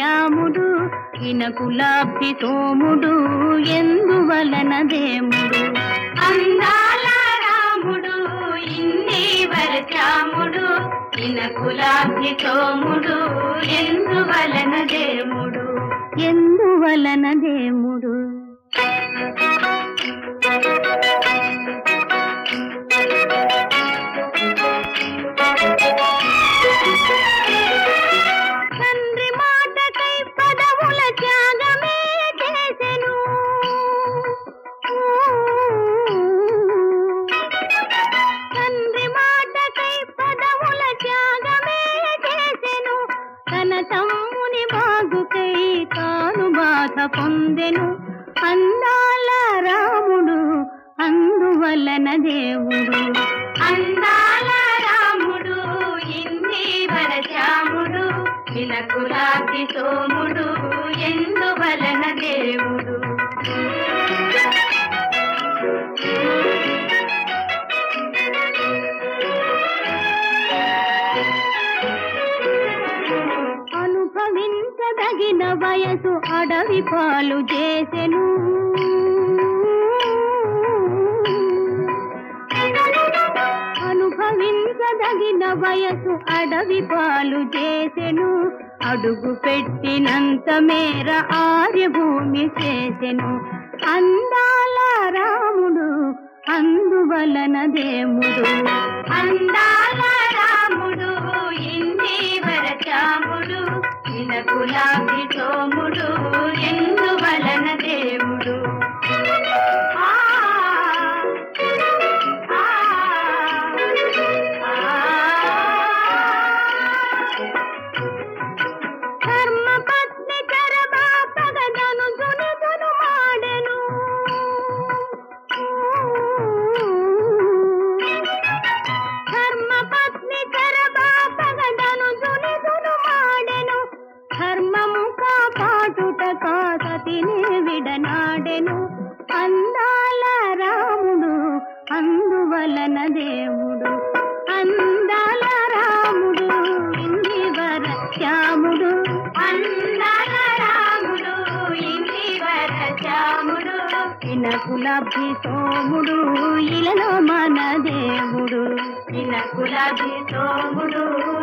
శ్యాముడు ఇనకులాభి సోముడు ఎందువలన దేముడు అందాల రాముడు ఇన్ని వరచాముడు ఇనకులాభి సోముడు ఎందువలన దేముడు ఎందువలన దేముడు తండ్రి మాటకై పదవుల త్యాగమే చేసెను తండ్రి మాటకై పదవుల త్యాగమే చేసెను తన తమ్ముని బాగుకై తాను బాధ పొందెను అందాల రాముడు అందువలన దేవుడు అందాల రాముడు ఇన్ని వరచాముడు ఇనకులాభి సోముడు ఎందువలన దేవుడు అనుభవించదగిన వయసు అడవి పాలు చేసెను అనుభవించదగిన వయసు అడవి పాలు చేసెను అడుగు పెట్టినంత మేర ఆర్యభూమి చేసెను అందాల రాముడు అందువలన దేముడు అందాల రాముడు ఇన్ని వరచాముడు ఇనకులాభి సోముడు ఎందువలన దేవుడు ఆ, ఆ, ధర్మపత్ని చరబాపగదను దునుదును మాడెను ధర్మపత్ని చరబాపగదను దునుదును మాడెను ధర్మము కాపాటుట కాసతిని విడనాడెను అందాల రాముడు అందువలన దేవుడు అందాల రాముడు ఇన్ని వర శ్యాముడు అందాల రాముడు ఇన్ని వరచాముడు ఇనకులభి సోముడు ఇలలో మన దేవుడు ఇనకులాభి సోముడు